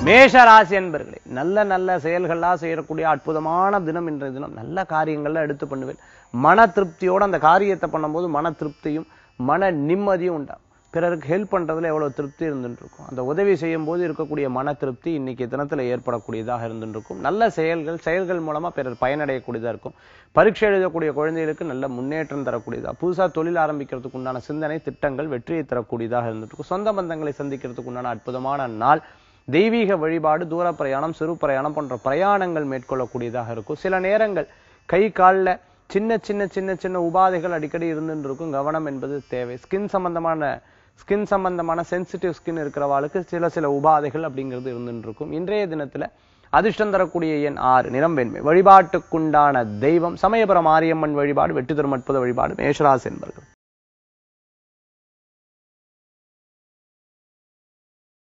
மேஷ ராசி என்பர்களே நல்ல நல்ல செயல்கள்லாம் செய்யக்கூடிய அற்புதமான தினம் இன்றைய தினம் நல்ல காரியங்கள்லாம் எடுத்து பண்ணுவேன் மன திருப்தியோட அந்த காரியத்தை பண்ணும்போது மன திருப்தியும் மன நிம்மதியும் உண்டாகும் பிறருக்கு ஹெல்ப் பண்றதுல எவ்வளவு திருப்தி இருந்துட்டு இருக்கும் அந்த உதவி செய்யும் போது இருக்கக்கூடிய மன திருப்தி இன்னைக்கு தினத்துல ஏற்படக்கூடியதாக இருந்துட்டு இருக்கும் நல்ல செயல்கள் செயல்கள் மூலமா பிறர் பயனடையக்கூடியதா இருக்கும் பரீட்சை எழுதக்கூடிய குழந்தைகளுக்கு நல்ல முன்னேற்றம் தரக்கூடியதா புதுசா தொழில் ஆரம்பிக்கிறதுக்கு உண்டான சிந்தனை திட்டங்கள் வெற்றியை தரக்கூடியதாக இருந்துட்டு இருக்கும் சொந்த பந்தங்களை சந்திக்கிறதுக்கு உண்டான அற்புதமான நாள் தெய்வீக வழிபாடு தூர பிரயாணம் சிறு பிரயாணம் போன்ற பிரயாணங்கள் மேற்கொள்ளக்கூடியதாக இருக்கும் சில நேரங்கள் கை கால்ல சின்ன சின்ன சின்ன சின்ன உபாதைகள் அடிக்கடி இருந்துட்டு இருக்கும் கவனம் என்பது தேவை ஸ்கின் சம்பந்தமான ஸ்கின் சம்பந்தமான சென்சிட்டிவ் ஸ்கின் இருக்கிறவாளுக்கு சில சில உபாதைகள் அப்படிங்கிறது இருந்துட்டு இருக்கும் இன்றைய தினத்துல அதிர்ஷ்டம் தரக்கூடிய எண் ஆறு நிறம் வெண்மை வழிபாட்டுக்குண்டான தெய்வம் சமயபுரம் மாரியம்மன் வழிபாடு வெற்றி தரும் அற்புத வழிபாடு மேஷராசி என்பர்கள்